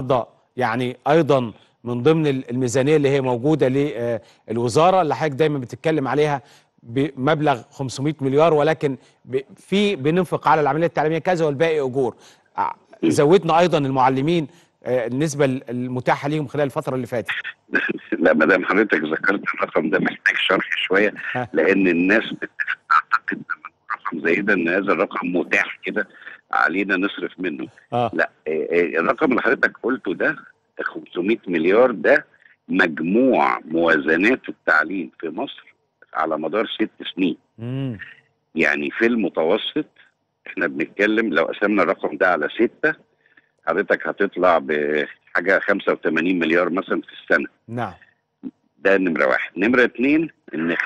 يعني ايضا من ضمن الميزانيه اللي هي موجوده للوزاره اللي حضرتك دايما بتتكلم عليها بمبلغ 500 مليار ولكن ب- في بننفق على العمليه التعليميه كذا والباقي اجور ع- زودنا ايضا المعلمين آه، النسبه المتاحه ليهم خلال الفتره اللي فاتت لا ما دام حضرتك ذكرت الرقم ده محتاج شرح شويه ها. لان الناس بتعتقد لما رقم زي ده ان هذا الرقم متاح كده علينا نصرف منه اه لا إيه إيه الرقم اللي حضرتك قلته ده 500 مليار ده مجموع موازنات التعليم في مصر على مدار ست سنين مم. يعني في المتوسط احنا بنتكلم لو قسمنا الرقم ده على ستة حضرتك هتطلع بحاجة 85 مليار مثلا في السنة نعم ده نمرة واحد نمرة اتنين ان 85%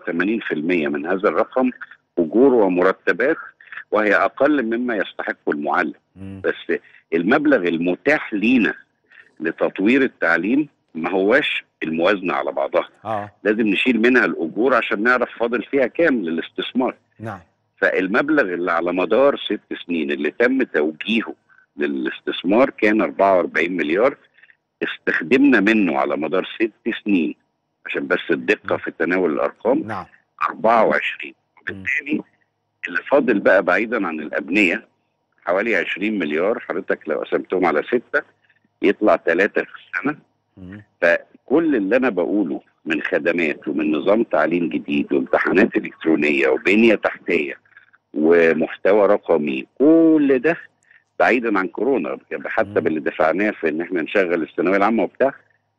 من هذا الرقم اجور ومرتبات وهي اقل مما يستحقه المعلم مم. بس المبلغ المتاح لينا لتطوير التعليم ما هواش الموازنة على بعضها اه لازم نشيل منها الاجور عشان نعرف فاضل فيها كام للاستثمار نعم فالمبلغ اللي على مدار ست سنين اللي تم توجيهه للاستثمار كان 44 مليار استخدمنا منه على مدار ست سنين عشان بس الدقة في تناول الأرقام نعم 24 وبالتالي اللي فاضل بقى بعيدا عن الأبنية حوالي 20 مليار حضرتك لو قسمتهم على ستة يطلع ثلاثة في السنة مم. فكل اللي انا بقوله من خدمات ومن نظام تعليم جديد وامتحانات الكترونيه وبنيه تحتيه ومحتوى رقمي كل ده بعيدا عن كورونا حتى مم. باللي دفعناه في ان احنا نشغل الثانويه العامه وبتاع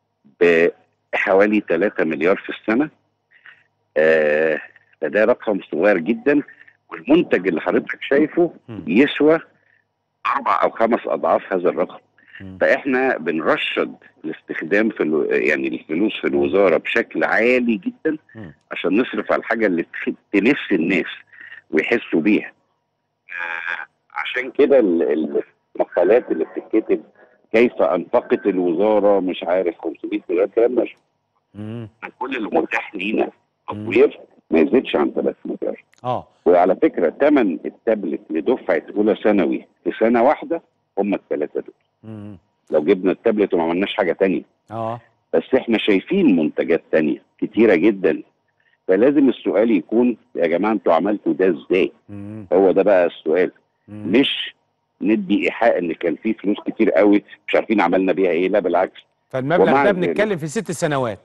بحوالي 3 مليار في السنه آه فده رقم صغير جدا والمنتج اللي حضرتك شايفه مم. يسوى اربع او خمس اضعاف هذا الرقم مم. فاحنا بنرشد الاستخدام في الو... يعني الفلوس في الوزاره بشكل عالي جدا مم. عشان نصرف على الحاجه اللي تخ- تنس الناس ويحسوا بيها آه، عشان كده ال- المقالات اللي بتتكتب كيف انفقت الوزاره مش عارف 500 مليار كلام مش مم. كل اللي متاح لينا تطوير ما يزيدش عن 3 مليار اه وعلى فكره ثمن التابلت لدفعه اولى ثانوي في سنه واحده هم الثلاثه دول مم. لو جبنا التابلت وما عملناش حاجه تانية اه بس احنا شايفين منتجات تانية كتيرة جدا فلازم السؤال يكون يا جماعة انتوا عملتوا ده ازاي مم. هو ده بقى السؤال مم. مش ندي ايحاء ان كان في فلوس كتير قوي مش عارفين عملنا بيها ايه لا بالعكس فالمبلغ ومع ده ذلك- بنتكلم في ست سنوات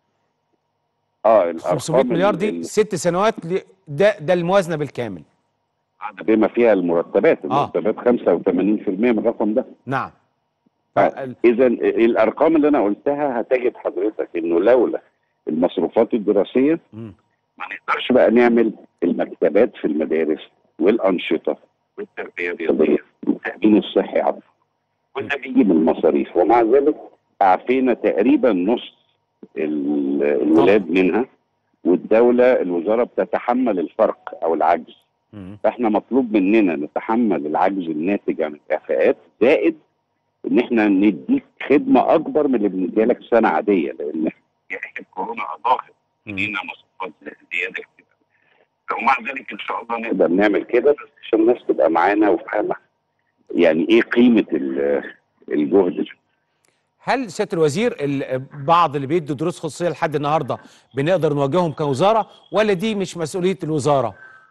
اه الارقام 500 مليار دي ال- ست سنوات ل- ده ده الموازنه بالكامل ال- بما فيها المرتبات آه. المرتبات 85% من الرقم ده نعم آه. فال- اذا الارقام اللي انا قلتها هتجد حضرتك انه لولا المصروفات الدراسيه مم. ما نقدرش بقى نعمل المكتبات في المدارس والانشطه والتربيه الرياضيه والتامين الصحي عفوا كل ده بيجي من المصاريف ومع ذلك اعفينا تقريبا نص ال- الولاد منها والدوله الوزاره بتتحمل الفرق او العجز مم. فاحنا مطلوب مننا نتحمل العجز الناتج عن الاعفاءات زائد ان احنا نديك خدمه اكبر من اللي بنديها لك سنه عاديه لان جائحه كورونا اضافت مم. لينا مصروفات زياده كتير ومع ذلك ان شاء الله نقدر نعمل كده بس عشان الناس تبقى معانا وفاهمه يعني ايه قيمه ال- الجهد ده. هل سياده الوزير ال- بعض اللي بيدوا دروس خصوصيه لحد النهارده بنقدر نواجههم كوزاره ولا دي مش مسؤوليه الوزاره؟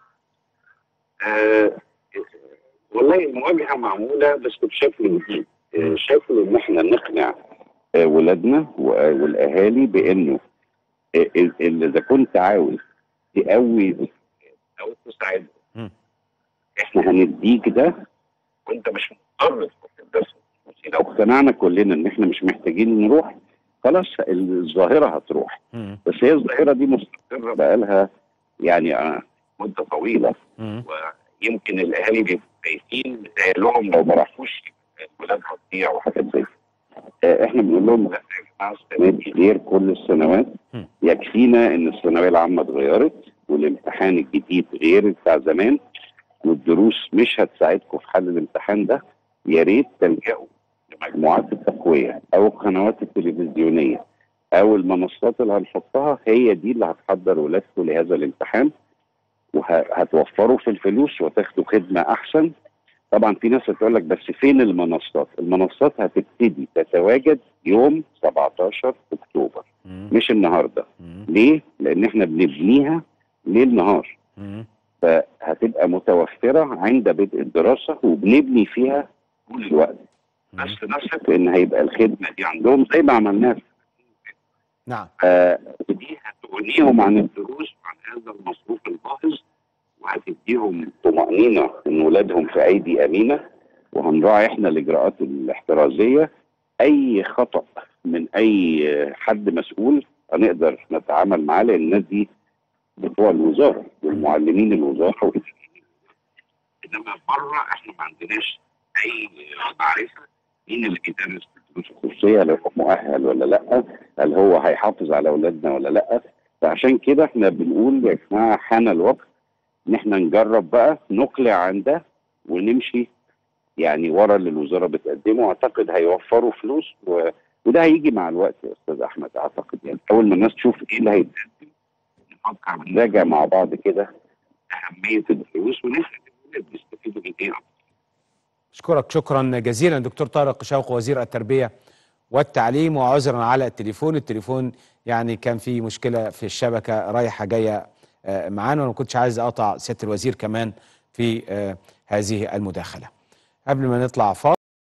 آه والله المواجهه معموله بس بشكل جديد آه شكل ان احنا نقنع آه ولادنا و- والاهالي بانه آه ال- ال- اذا كنت عاوز تقوي او تساعد مم. احنا هنديك ده وانت مش مضطر تروح الدرس لو اقتنعنا كلنا ان احنا مش محتاجين نروح خلاص الظاهره هتروح مم. بس هي الظاهره دي مستقره بقالها يعني آه مده طويله مم. ويمكن الاهالي بيبقوا خايفين لهم لو ما راحوش الولاد هتضيع وحاجات زي كده. آه، احنا بنقول لهم لا يا جماعه السنه دي غير كل السنوات مم. يكفينا ان الثانويه العامه اتغيرت والامتحان الجديد غير بتاع زمان والدروس مش هتساعدكم في حل الامتحان ده يا ريت تلجأوا لمجموعات التقويه او القنوات التلفزيونيه او المنصات اللي هنحطها هي دي اللي هتحضر ولادكم لهذا الامتحان وهتوفروا في الفلوس وتاخدوا خدمه احسن طبعا في ناس هتقول لك بس فين المنصات المنصات هتبتدي تتواجد يوم 17 اكتوبر مم. مش النهارده مم. ليه لان احنا بنبنيها ليل نهار مم. فهتبقى متوفره عند بدء الدراسه وبنبني فيها طول الوقت بس نثق ان هيبقى الخدمه دي عندهم زي ما عملناها نعم آه، ودي هتغنيهم عن الدروس وعن هذا المصروف الباهظ وهتديهم طمأنينة إن ولادهم في أيدي أمينة وهنراعي إحنا الإجراءات الاحترازية أي خطأ من أي حد مسؤول هنقدر نتعامل معاه لأن الناس دي بتوع الوزارة والمعلمين الوزارة والإداريين. إنما بره إحنا ما عندناش أي معرفة مين اللي بيدرس الدروس الخصوصية هل هو مؤهل ولا لأ هل هو هيحافظ على أولادنا ولا لأ فعشان كده احنا بنقول يا جماعة حان الوقت ان احنا نجرب بقى نقلع عن ده ونمشي يعني ورا اللي الوزاره بتقدمه اعتقد هيوفروا فلوس و... وده هيجي مع الوقت يا استاذ احمد اعتقد يعني اول ما الناس تشوف ايه اللي هيتقدم نفكر نراجع مع بعض كده اهميه الدروس ونفهم الولاد بيستفيدوا من ايه اشكرك شكرا جزيلا دكتور طارق شوقي وزير التربيه والتعليم وعذرا على التليفون التليفون يعني كان في مشكله في الشبكه رايحه جايه آه، معانا وانا ما كنتش عايز اقطع سياده الوزير كمان في آه، هذه المداخله قبل ما نطلع فاصل